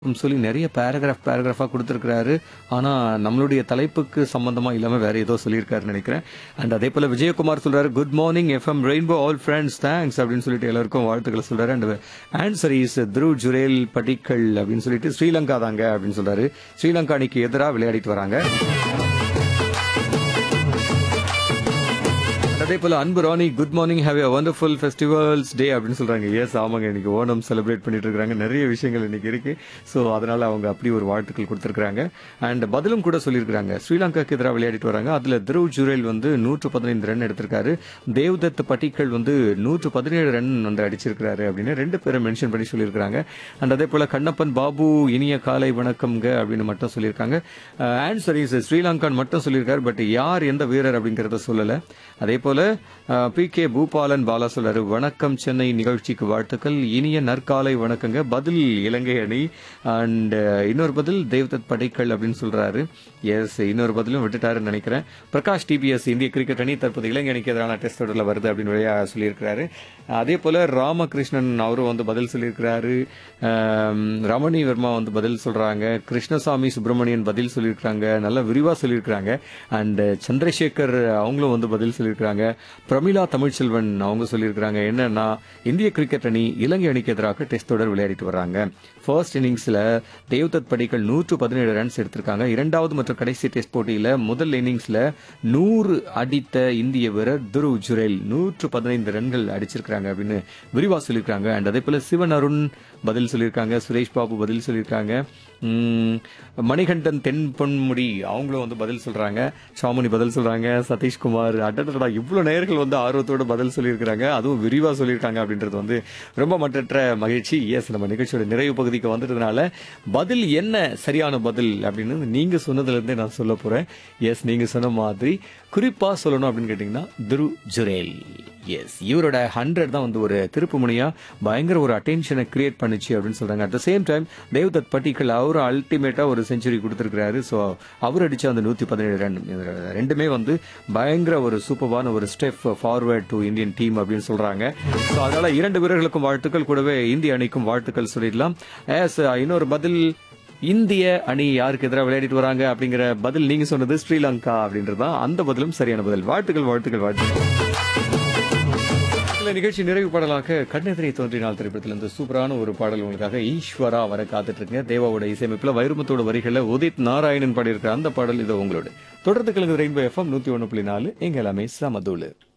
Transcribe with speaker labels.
Speaker 1: ம் சொல்லி நிறைய பேராகிராஃப் பேராகிராஃபாக கொடுத்துருக்கிறாரு ஆனால் நம்மளுடைய தலைப்புக்கு சம்பந்தமாக இல்லாமல் வேற ஏதோ சொல்லியிருக்காருன்னு நினைக்கிறேன் அண்ட் அதே போல் விஜயகுமார் சொல்றாரு good morning FM rainbow all friends thanks அப்படின்னு சொல்லிட்டு எல்லாருக்கும் வாழ்த்துக்களை சொல்றாரு and answer is Dhruv Jurel Padikkal அப்படின்னு சொல்லிட்டு ஸ்ரீலங்கா தாங்க அப்படின்னு சொல்றாரு ஸ்ரீலங்கா அணிக்கு எதிராக விளையாடிட்டு வராங்க அதே போல Anbu Rani good morning have a wonderful festivals day அப்படின்னு சொல்றாங்க எஸ் ஆமாங்க இன்னைக்கு ஓணம் செலிப்ரேட் பண்ணிட்டு இருக்காங்க நிறைய விஷயங்கள் இன்னைக்கு இருக்கு ஸோ அதனால அவங்க அப்படி ஒரு வாழ்த்துக்கள் கொடுத்துருக்காங்க அண்ட் பதிலும் கூட சொல்லியிருக்காங்க ஸ்ரீலங்காக்கு எதிராக விளையாடிட்டு வராங்க அதுல திருவ் ஜுரேல் வந்து நூற்று பதினைந்து ரன் எடுத்திருக்காரு தேவ்தத் பட்டிக்கல் வந்து நூற்று பதினேழு ரன் வந்து அடிச்சிருக்காரு அப்படின்னு ரெண்டு பேரும் மென்ஷன் பண்ணி சொல்லியிருக்காங்க அண்ட் அதே போல கண்ணப்பன் பாபு இனிய காலை வணக்கம்ங்க அப்படின்னு மட்டும் சொல்லியிருக்காங்க ஆன்சர் இஸ் ஸ்ரீலங்கான் மட்டும் சொல்லியிருக்காரு பட் யார் எந்த வீரர் அப்படிங்கறத சொல்லல அதே போல பி கே பூபாலன் பாலா சொல்றாரு வணக்கம் சென்னை நிகழ்ச்சிக்கு வாழ்த்துக்கள் இனிய நற்காலை வணக்கங்க பதில் இலங்கை அணி அண்ட் இன்னொரு பதில் தேவ்தத் படைக்கல் அப்படின்னு சொல்றாரு எஸ் இன்னொரு பதிலும் விட்டுட்டாருன்னு நினைக்கிறேன் பிரகாஷ் டிபிஎஸ் இந்திய கிரிக்கெட் அணி தற்போது இலங்கை அணிக்கு எதிரான டெஸ்ட் தொடரில் வருது அப்படின்னு வழியா சொல்லியிருக்கிறாரு அதே போல ராமகிருஷ்ணன் அவரும் வந்து பதில் சொல்லியிருக்கிறாரு ஆம், ரமணி வர்மா வந்து பதில் சொல்றாங்க கிருஷ்ணசாமி சுப்பிரமணியன் பதில் சொல்லியிருக்காங்க நல்லா விரிவா சொல்லியிருக்காங்க அண்ட் சந்திரசேகர் அவங்களும் வந்து பதில் சொல்லியிருக்காங்க பிரமிளா தமிழ்ச்செல்வன் அவங்க சொல்லியிருக்காங்க என்னன்னா இந்திய கிரிக்கெட் அணி இலங்கை அணிக்கு எதிராக டெஸ்ட் தொடர் விளையாடிட்டு வராங்க ஃபர்ஸ்ட் இன்னிங்ஸ்ல தேவ்தத் படிக்கல் நூற்று பதினேழு ரன்ஸ் எடுத்திருக்காங்க இரண்டாவது மற்றும் கடைசி டெஸ்ட் போட்டியில முதல் இன்னிங்ஸ்ல நூறு அடித்த இந்திய வீரர் துருவ் ஜுரேல் நூற்று பதினைந்து ரன்கள் அடிச்சிருக்காங்க அப்படின்னு விரிவா சொல்லியிருக்காங்க அண்ட் அதே போல சிவன் அருண் பதில் சொல்லியிருக்காங்க சுரேஷ் பாபு பதில் சொல்லியிருக்காங்க உம், மணிகண்டன் தென் பொன்முடி அவங்களும் வந்து பதில் சொல்றாங்க சாமுனி பதில் சொல்றாங்க சதீஷ்குமார் அட்டடா இவ்வளவு நேயர்கள் வந்து ஆர்வத்தோட பதில் சொல்லியிருக்காங்க அதுவும் விரிவா சொல்லியிருக்காங்க அப்படின்றது வந்து ரொம்ப மற்றற்ற மகிழ்ச்சி எஸ் நம்ம நிகழ்ச்சியோட நிறைவு பகுதிக்கு வந்துட்டதுனால பதில் என்ன சரியான பதில் அப்படின்னு நீங்க சொன்னதுல இருந்தே நான் சொல்ல போறேன் எஸ் நீங்க சொன்ன மாதிரி குறிப்பா சொல்லணும் அப்படின்னு கேட்டீங்கன்னா துரு ஜுரேல் எஸ் இவரோட ஹண்ட்ரட் தான் வந்து ஒரு திருப்பு முனையா பயங்கர ஒரு அட்டென்ஷனை கிரியேட் பண்ணுச்சு அப்படின்னு சொல்றாங்க at the same time Devdutt Padikkal அவர் அல்டிமேட்டா ஒரு செஞ்சுரி கொடுத்திருக்கிறாரு ஸோ அவர் அடிச்ச அந்த நூத்தி பதினேழு ரன் இது ரெண்டுமே வந்து பயங்கர ஒரு சூப்பரான ஒரு step forward to Indian team அப்படின்னு சொல்றாங்க ஸோ அதனால இரண்டு வீரர்களுக்கும் வாழ்த்துக்கள் கூடவே இந்திய அணிக்கும் வாழ்த்துக்கள் சொல்லிடலாம் As, uh, இன்னொரு பதில் இந்திய அணி யாருக்கு எதிராக விளையாடிட்டு வராங்க அப்படிங்கிற பதில் நீங்க சொன்னது ஸ்ரீலங்கா அப்படின்றது தான் அந்த பதிலும் சரியான பதில் வாழ்த்துக்கள் வாழ்த்துக்கள் வாழ்த்துக்கள் இந்த நிகழ்ச்சி நிறைவு பாடலாக கண்ணெதிரை தோன்றினால் திரைப்படத்தில் இந்த சூப்பரான ஒரு பாடல் உங்களுக்காக ஈஸ்வரா வர காத்துட்டு இருக்கீங்க தேவாவோட இசையமைப்புல வைரமுத்தோட வரிகளில் உதித் நாராயணன் பாடியிருக்கிற அந்த பாடல் இது உங்களோட தொடர்ந்து கலந்து ரெயின்போ எஃப்எம் நூத்தி ஒன்று புள்ளி நாலு எங்க எல்லாமே சமதூளு